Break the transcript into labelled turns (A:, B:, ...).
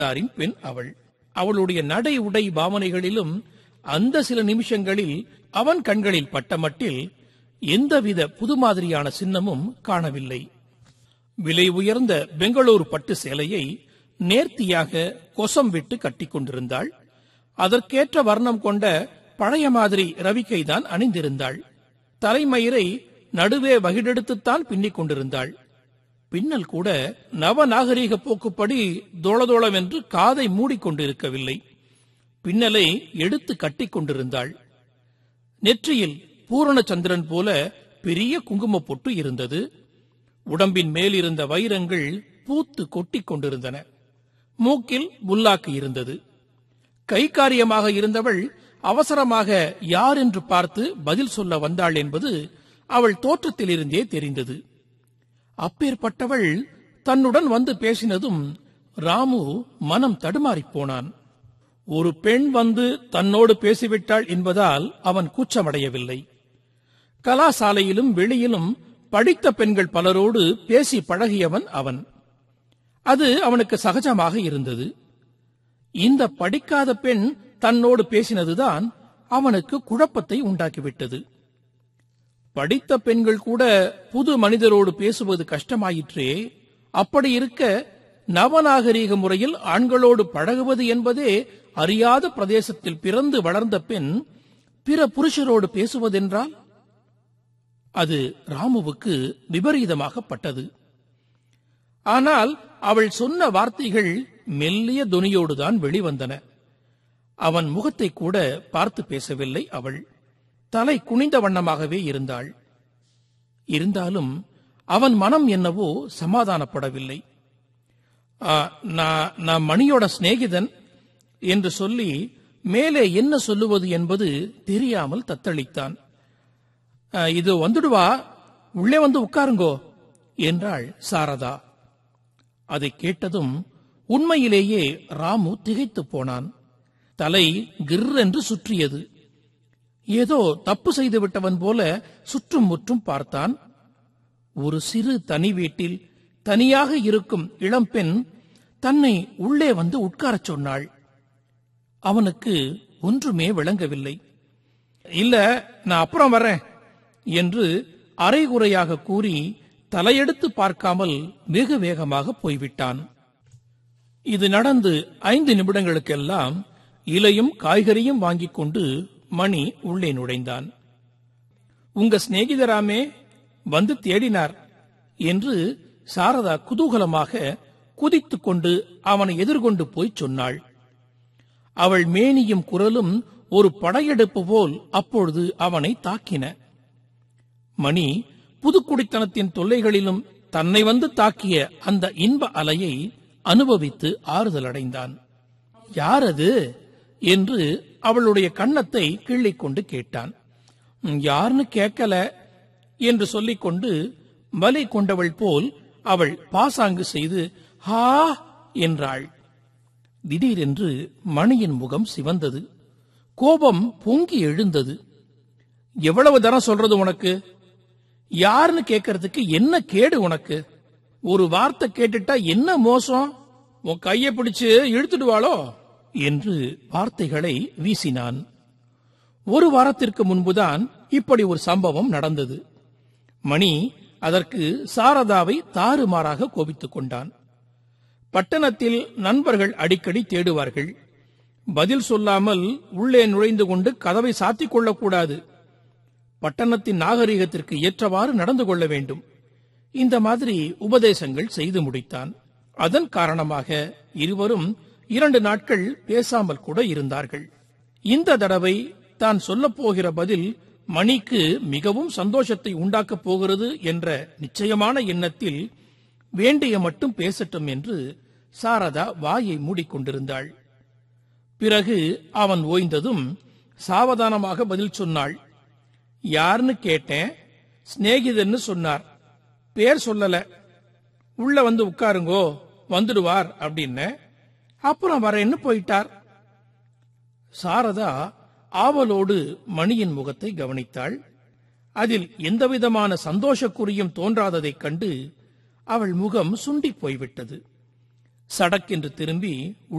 A: தாரின் பெண் அவள் அவளுடைய நடை உடை பாவனைகளிலும் அந்த சில நிமிஷங்களில் அவன் கண்களில் பட்டமட்டில் எந்தவித புதுமாதிரியான சின்னமும் காணவில்லை விலை உயர்ந்த பெங்களூரு பட்டு சேலையை நேர்த்தியாக கொசம் விட்டு கட்டிக் கொண்டிருந்தாள் அதற்கேற்ற வர்ணம் கொண்ட பழைய மாதிரி ரவிக்கைதான் அணிந்திருந்தாள் தலைமயிரை நடுவே வகிடெடுத்துத்தான் பின்னிக் கொண்டிருந்தாள் பின்னல் கூட நவநாகரீக போக்குப்படி தோளதோளவென்று காதை மூடிக்கொண்டிருக்கவில்லை பின்னலை எடுத்து கட்டிக் கொண்டிருந்தாள் நெற்றியில் பூரணச்சந்திரன் போல பெரிய குங்குமப் பொட்டு இருந்தது உடம்பின் மேல் இருந்த வைரங்கள் பூத்து கொட்டிக் கொண்டிருந்தன மூக்கில் புல்லாக்கு இருந்தது கைகாரியமாக இருந்தவள் அவசரமாக யார் என்று பார்த்து பதில் சொல்ல வந்தாள் என்பது அவள் தோற்றத்திலிருந்தே தெரிந்தது அப்பேற்பட்டவள் தன்னுடன் வந்து பேசினதும் ராமு மனம் தடுமாறிப் போனான் ஒரு பெண் வந்து தன்னோடு பேசிவிட்டாள் என்பதால் அவன் கூச்சமடையவில்லை கலாசாலையிலும் வெளியிலும் படித்த பெண்கள் பலரோடு பேசி பழகியவன் அவன் அது அவனுக்கு சகஜமாக இருந்தது இந்த படிக்காத பெண் தன்னோடு பேசினதுதான் அவனுக்கு குழப்பத்தை உண்டாக்கிவிட்டது படித்த பெண்கள் கூட புது மனிதரோடு பேசுவது கஷ்டமாயிற்றே அப்படி இருக்க நவநாகரீக முறையில் ஆண்களோடு பழகுவது என்பதே அறியாத பிரதேசத்தில் பிறந்து வளர்ந்த பெண் பிற புருஷரோடு பேசுவதென்றால் அது ராமுவுக்கு விபரீதமாகப்பட்டது ஆனால் அவள் சொன்ன வார்த்தைகள் மெல்லிய துணியோடுதான் வெளிவந்தன அவன் முகத்தை கூட பார்த்து பேசவில்லை அவள் தலை குனிந்த வண்ணமாகவே இருந்தாள் இருந்தாலும் அவன் மனம் என்னவோ சமாதானப்படவில்லை "ஆ, நான் நான் மணியோட சிநேகிதன் என்று சொல்லி மேலே என்ன சொல்லுவது என்பது தெரியாமல் தத்தளித்தான் "ஆ, இது வந்துடுவா உள்ளே வந்து உட்காருங்கோ என்றாள் சாரதா அதை கேட்டதும் உண்மையிலேயே ராமு திகைத்துப் போனான் தலை கிர் என்று சுற்றியது ஏதோ தப்பு செய்து விட்டவன் போல சுற்றும் முற்றும் பார்த்தான் ஒரு சிறு தனி வீட்டில் தனியாக இருக்கும் இளம்பெண் தன்னை உள்ளே வந்து உட்காரச் சொன்னாள் அவனுக்கு ஒன்றுமே விளங்கவில்லை இல்ல நான் அப்புறம் வரேன் என்று அரைகுறையாக கூறி தலையெடுத்து பார்க்காமல் வெகு வேகமாக போய்விட்டான் இது நடந்து ஐந்து நிமிடங்களுக்கெல்லாம் இலையும் காய்கறியும் வாங்கிக் கொண்டு மணி உள்ளே நுழைந்தான் உங்க சிநேகிதராமே வந்து தேடினார் என்று சாரதா குதூகலமாக குதித்துக் கொண்டு அவனை எதிர்கொண்டு போய் சொன்னாள் அவள் மேனியும் குரலும் ஒரு படையெடுப்பு போல் அப்பொழுது அவனை தாக்கின மணி புதுக்குடித்தனத்தின் தொல்லைகளிலும் தன்னை வந்து தாக்கிய அந்த இன்ப அலையை அனுபவித்து ஆறுதல் அடைந்தான் யார் அது என்று அவளுடைய கன்னத்தை கிள்ளிக் கொண்டு கேட்டான் "ம், யாருன்னு கேட்கல என்று சொல்லிக்கொண்டு வலை கொண்டவள் போல் அவள் பாசாங்கு செய்து ஹா என்றாள் திடீரென்று மணியின் முகம் சிவந்தது கோபம் பொங்கி எழுந்தது எவ்வளவு தரம் சொல்றது உனக்கு யாருன்னு கேட்கறதுக்கு என்ன கேடு உனக்கு ஒரு வார்த்தை கேட்டுட்டா என்ன மோசம் உன் கையை பிடிச்சு இழுத்துடுவாளோ என்று வார்த்தைகளை வீசினான் ஒரு வாரத்திற்கு முன்புதான் இப்படி ஒரு சம்பவம் நடந்தது மணி அதற்கு சாரதாவை தாறுமாறாக கோபித்துக் கொண்டான் பட்டணத்தில் நண்பர்கள் அடிக்கடி தேடுவார்கள் பதில் சொல்லாமல் உள்ளே நுழைந்து கொண்டு கதவை சாத்திக் கொள்ளக்கூடாது பட்டணத்தின் நாகரிகத்திற்கு ஏற்றவாறு நடந்து கொள்ள வேண்டும் இந்த மாதிரி உபதேசங்கள் செய்து முடித்தான் அதன் காரணமாக இருவரும் இரண்டு நாட்கள் பேசாமல் கூட இருந்தார்கள் இந்த தடவை தான் சொல்லப் போகிற பதில் மணிக்கு மிகவும் சந்தோஷத்தை உண்டாக்கப் போகிறது என்ற நிச்சயமான எண்ணத்தில் வேண்டிய மட்டும் பேசட்டும் என்று சாரதா வாயை மூடிக்கொண்டிருந்தாள் பிறகு அவன் ஓய்ந்ததும் சாவதானமாக பதில் சொன்னாள் யாருன்னு கேட்டேன் சிநேகிதன்னு சொன்னார் பேர் சொல்லல உள்ள வந்து உட்காருங்கோ வந்துடுவார் அப்படின்னு அப்புறம் வரேன்னு போயிட்டார் சாரதா ஆவலோடு மணியின் முகத்தை கவனித்தாள் அதில் எந்தவிதமான சந்தோஷக்குறியும் தோன்றாததைக் கண்டு அவள் முகம் சுண்டிப் போய்விட்டது சடக்கென்று திரும்பி